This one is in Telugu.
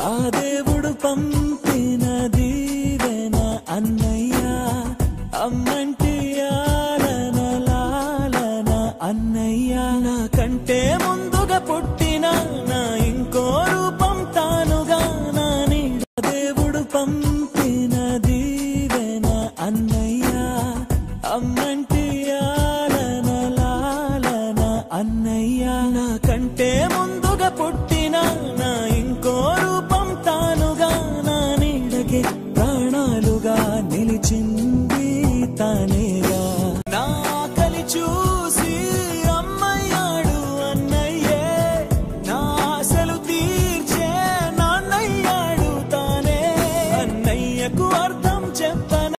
ఆ దేవుడు పంపిన దీవెన అన్నయ్య అమ్మంటి ఆలన లాలన అన్నయ్య నా కంటే ముందుగా పుట్టిన నా ఇంకో రూపం తానుగా నా నీడ దేవుడు పంపిన దీవెన అన్నయ్య అమ్మంటి ఆలన లాలన అన్నయ్య నా కంటే ముందుగా పుట్టిన నా ఇంకో రూపం తానుగా నా నీడకి ప్రాణాలుగా నిలిచింది తానే